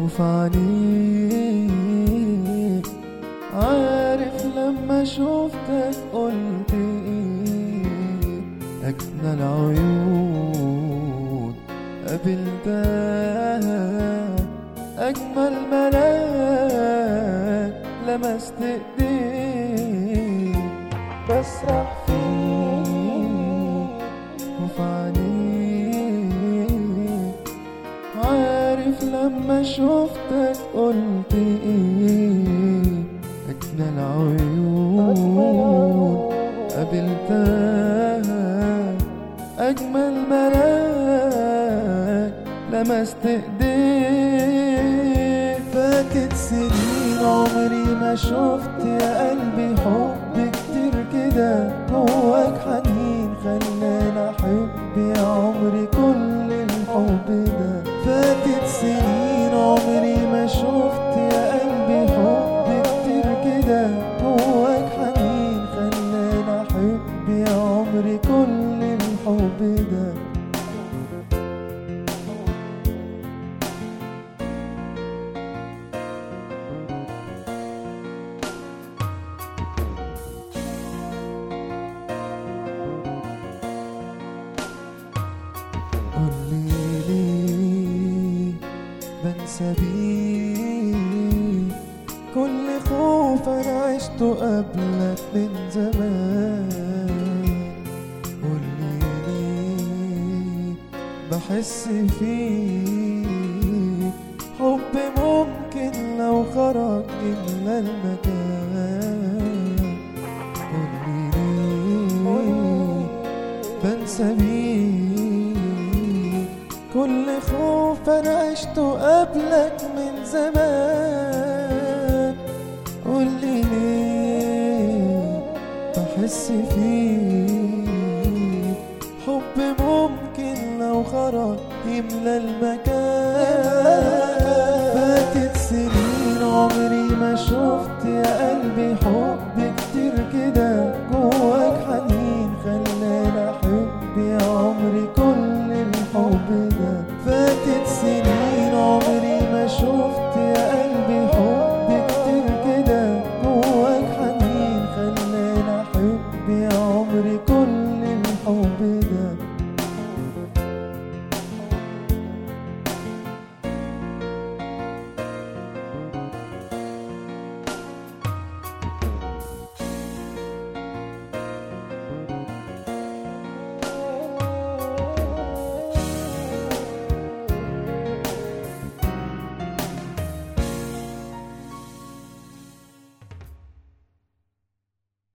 وفي عينيك عارف لما شفتك قلت ايه أجمل عيون قابلتها أجمل ملاك لمست ايديك بسرح فيك وفي عينيك عارف لما شفتك قلت ايه أجمل عيون قابلتها أجمل ملاك لمست ايديك فاتت سنين عمري ما شفت يا قلبي حب كتير كده جواك حنين خلاني احب يا عمري كل الحب ده فاتت سنين عمري ما شفت يا قلبي حب كتير كده جواك حنين خلاني احب يا عمري كل الحب ده قولي ليه بنسى بيه كل خوف انا عشته قبلك من زمان قولي ليه بحس فيك حب ممكن لو خرج إلا المكان قولي ليه بنسى بيك كل خوف انا عشته قبلك من زمان قولي ليه بحس فيك حب ممكن لو خرج يملى المكان فاتت سنين عمري ما شفت يا قلبي حب كتير كده جواك حنين خلاني احب يا عمري كل الحب ده فاتت سنين عمري ما شفت